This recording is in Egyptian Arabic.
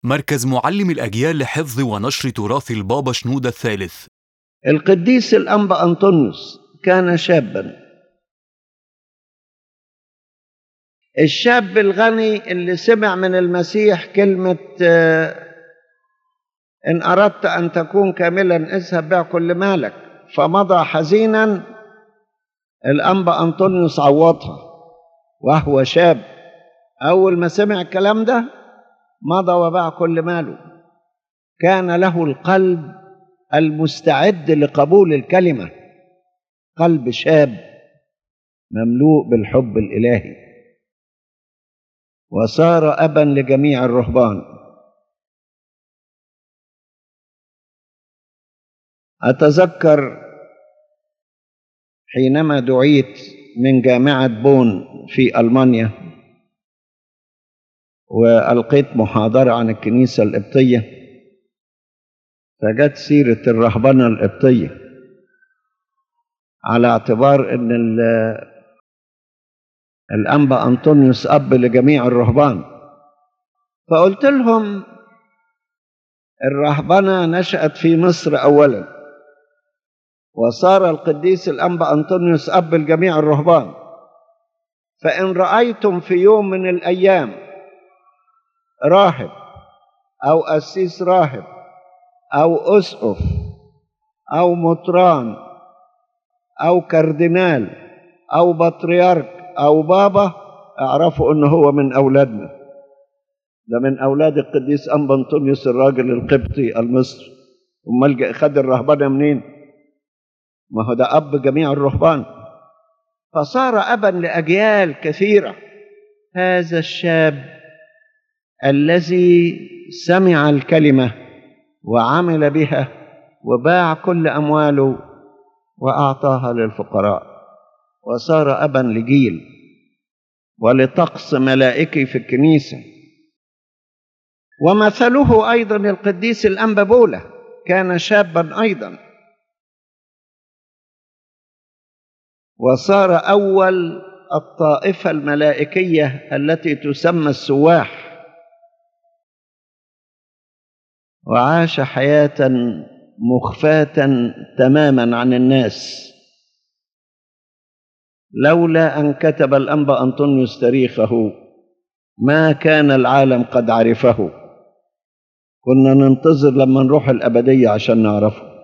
مركز معلم الأجيال لحفظ ونشر تراث البابا شنودة الثالث القديس الأنبا أنطونيوس كان شابا الشاب الغني اللي سمع من المسيح كلمة آه، إن أردت أن تكون كاملا اذهب بيع كل مالك فمضى حزينا الأنبا أنطونيوس عوضها وهو شاب أول ما سمع الكلام ده مضى وباع كل ماله كان له القلب المستعد لقبول الكلمة قلب شاب مملوء بالحب الإلهي وصار أبا لجميع الرهبان أتذكر حينما دعيت من جامعة بون في ألمانيا وألقيت محاضرة عن الكنيسة القبطية فجت سيرة الرهبنة القبطية على اعتبار أن ال- الأنبا أنطونيوس أب لجميع الرهبان فقلت لهم الرهبنة نشأت في مصر أولا وصار القديس الأنبا أنطونيوس أب لجميع الرهبان فإن رأيتم في يوم من الأيام راهب أو قسيس راهب أو أسقف أو مطران أو كاردينال أو بطريرك أو بابا اعرفوا أنه هو من أولادنا ده من أولاد القديس أنبا أنطونيوس الراجل القبطي المصري أمال خد الرهبنة منين؟ ما هو ده أب جميع الرهبان فصار أبا لأجيال كثيرة هذا الشاب الذي سمع الكلمة وعمل بها وباع كل أمواله وأعطاها للفقراء وصار أبا لجيل ولطقس ملائكي في الكنيسة ومثله أيضا القديس الأنبا بولا كان شابا أيضا وصار أول الطائفة الملائكية التي تسمى السواح وعاش حياة مخفاة تماما عن الناس لولا أن كتب الأنبا أنطونيوس تاريخه ما كان العالم قد عرفه كنا ننتظر لما نروح الأبدية عشان نعرفه